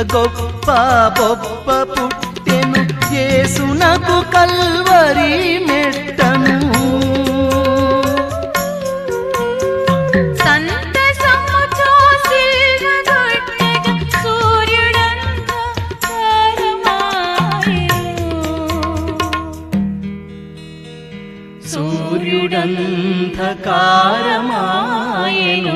గొప్ప బొప్ప పుట్టెను యేసునకు కల్వరి మెట్టను సంతసముతో సిల్వగొట్టెగ సూర్యుడంత సూర్యుడంధకారమాయెను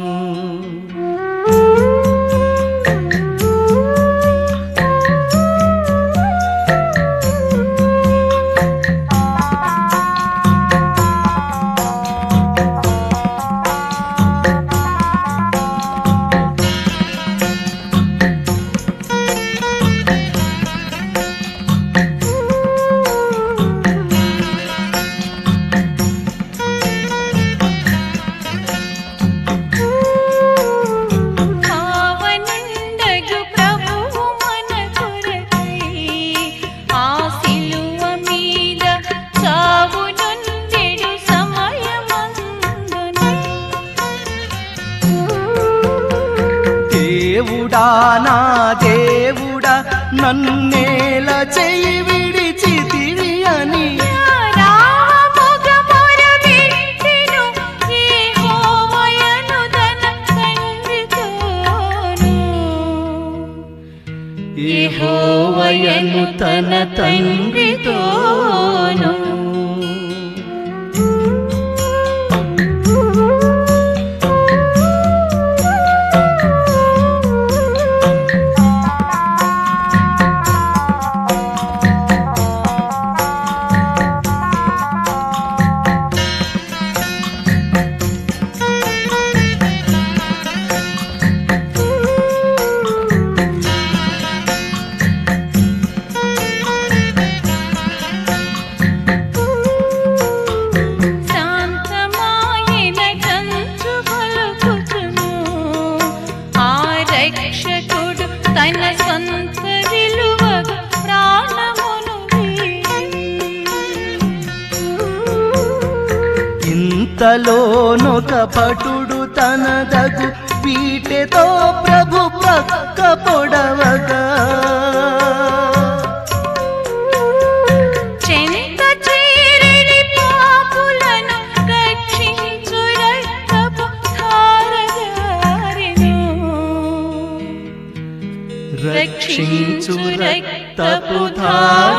పావనుండగు ప్రభువు మన కొరకై ఆ సిలువ మీద చావునుండెడు సమయమందున దేవుడా నా దేవుడా నన్నేల చెయ్యి విడిచితివి అని రామముగముర విట్టెను యెహోవయను తన తండ్రితోను. యెహోవయను తన తండ్రితోను శాంతమాయన కంచు పలుకుచును. ఆ రక్షకుడు తన స్వంత విలువగా ప్రాణమును వీడి. ఇంతలోనొక పటుడు తనదగు పీటెతో ప్రభు ప్రక్క పొడవగా చెంత చేరిడి పాపులను రక్షించు రక్తపు ధారగారెను. రక్షించు రక్తపు ధార